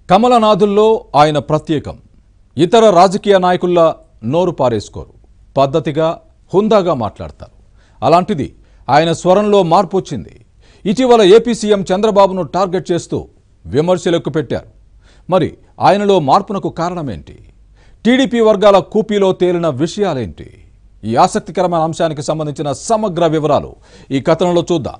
కమలనాథుల్లో ఆయన ప్రత్యేకం ఇతర రాజకీయ నాయకుల్లా నోరు పారేసుకోరు పద్ధతిగా హుందాగా మాట్లాడతారు అలాంటిది ఆయన స్వరంలో మార్పు వచ్చింది ఇటీవల ఏపీ సీఎం చంద్రబాబును టార్గెట్ చేస్తూ విమర్శలకు పెట్టారు మరి ఆయనలో మార్పునకు కారణమేంటి టీడీపీ వర్గాల కూపీలో తేలిన విషయాలేంటి ఈ ఆసక్తికరమైన అంశానికి సంబంధించిన సమగ్ర వివరాలు ఈ కథనంలో చూద్దాం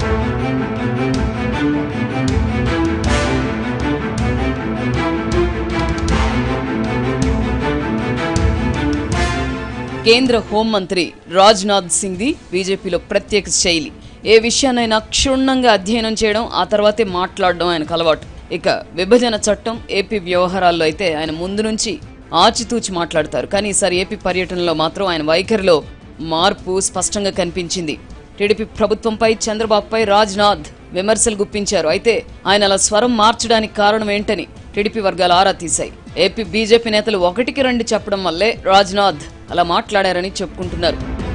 కేంద్ర హోంమంత్రి రాజ్నాథ్ సింగ్ది బీజేపీలో ప్రత్యేక శైలి ఏ విషయాన్నైనా క్షుణ్ణంగా అధ్యయనం చేయడం ఆ తర్వాతే మాట్లాడడం ఆయనకు అలవాటు ఇక విభజన చట్టం ఏపీ వ్యవహారాల్లో అయితే ఆయన ముందు నుంచి ఆచితూచి మాట్లాడతారు కానీ ఈసారి ఏపీ పర్యటనలో మాత్రం ఆయన వైఖరిలో మార్పు స్పష్టంగా కనిపించింది టీడీపీ ప్రభుత్వంపై చంద్రబాబుపై రాజ్నాథ్ విమర్శలు గుప్పించారు అయితే ఆయన అలా స్వరం మార్చడానికి కారణం ఏంటని టీడీపీ వర్గాలు ఆరా తీశాయి ఏపీ బీజేపీ నేతలు ఒకటికి రెండు చెప్పడం వల్లే రాజ్నాథ్ అలా మాట్లాడారని చెప్పుకుంటున్నారు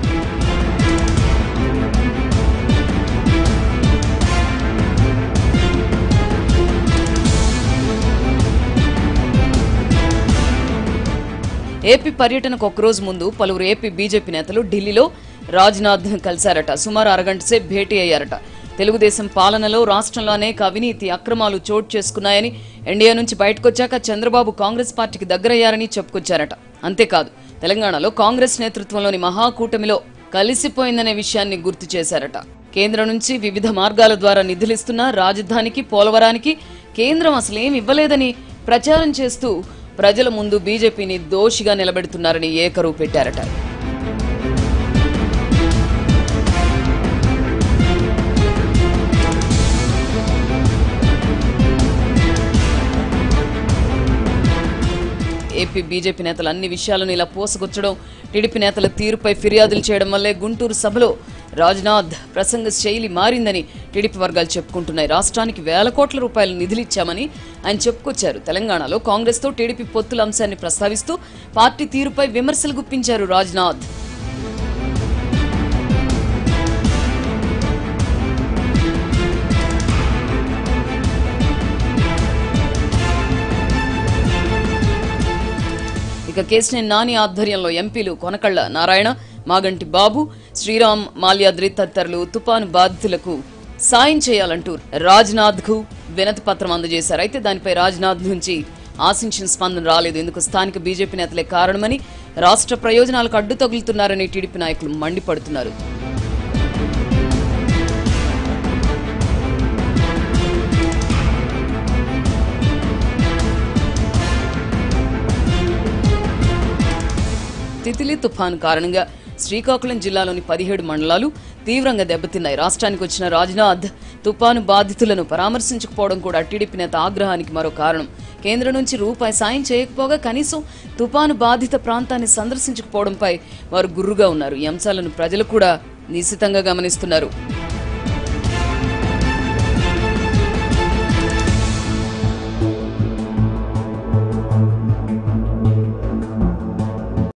ఏపీ పర్యటనకు ఒక్కరోజు ముందు పలువురు ఏపీ బీజేపీ నేతలు ఢిల్లీలో రాజ్నాథ్ కలిశారట సుమారు అరగంట సేపు భేటీ అయ్యారట తెలుగుదేశం పాలనలో రాష్ట్రంలో అనేక అవినీతి అక్రమాలు చోటు చేసుకున్నాయని ఎన్డీఏ నుంచి బయటకొచ్చాక చంద్రబాబు కాంగ్రెస్ పార్టీకి దగ్గరయ్యారని చెప్పుకొచ్చారట అంతేకాదు తెలంగాణలో కాంగ్రెస్ నేతృత్వంలోని మహాకూటమిలో కలిసిపోయిందనే విషయాన్ని గుర్తు చేశారట కేంద్రం నుంచి వివిధ మార్గాల ద్వారా నిధులిస్తున్న రాజధానికి పోలవరానికి కేంద్రం అసలేం ఇవ్వలేదని ప్రచారం చేస్తూ ప్రజల ముందు బీజేపీని దోషిగా నిలబెడుతున్నారని ఏకరువు పెట్టారట ఏపీ బీజేపీ నేతలు అన్ని విషయాలను ఇలా పోసగుచ్చడం టీడీపీ నేతల తీరుపై ఫిర్యాదులు చేయడం వల్లే గుంటూరు సభలో రాజ్నాథ్ ప్రసంగ శైలి మారిందని టీడీపీ వర్గాలు చెప్పుకుంటున్నాయి రాష్ట్రానికి వేల కోట్ల రూపాయలు నిధులిచ్చామని ఆయన చెప్పుకొచ్చారు తెలంగాణలో కాంగ్రెస్తో టీడీపీ పొత్తుల అంశాన్ని ప్రస్తావిస్తూ పార్టీ తీరుపై విమర్శలు గుప్పించారు రాజ్నాథ్ ఇక కేసినేని నాని ఆధ్వర్యంలో ఎంపీలు కొనకళ్ళ నారాయణ మాగంటి బాబు శ్రీరామ్ మాల్యాద్రి తదితరులు తుపాను బాధితులకు సాయం చేయాలంటూ రాజ్నాథ్ కు వినతి పత్రం అందజేశారు అయితే దానిపై రాజ్నాథ్ నుంచి ఆశించిన స్పందన రాలేదు ఎందుకు స్థానిక బీజేపీ నేతలే కారణమని రాష్ట్ర ప్రయోజనాలకు అడ్డు తగులుతున్నారని టీడీపీ నాయకులు మండిపడుతున్నారు తితిలి తుఫాను కారణంగా శ్రీకాకుళం జిల్లాలోని పదిహేడు మండలాలు తీవ్రంగా దెబ్బతిన్నాయి రాష్ట్రానికి వచ్చిన రాజ్నాథ్ తుపాను బాధితులను పరామర్శించకపోవడం కూడా టీడీపీ నేత ఆగ్రహానికి మరో కారణం కేంద్రం నుంచి రూపాయి సాయం చేయకపోగా కనీసం తుపాను బాధిత ప్రాంతాన్ని సందర్శించకపోవడంపై వారు గుర్రుగా ఉన్నారు ఈ అంశాలను ప్రజలు కూడా నిశితంగా గమనిస్తున్నారు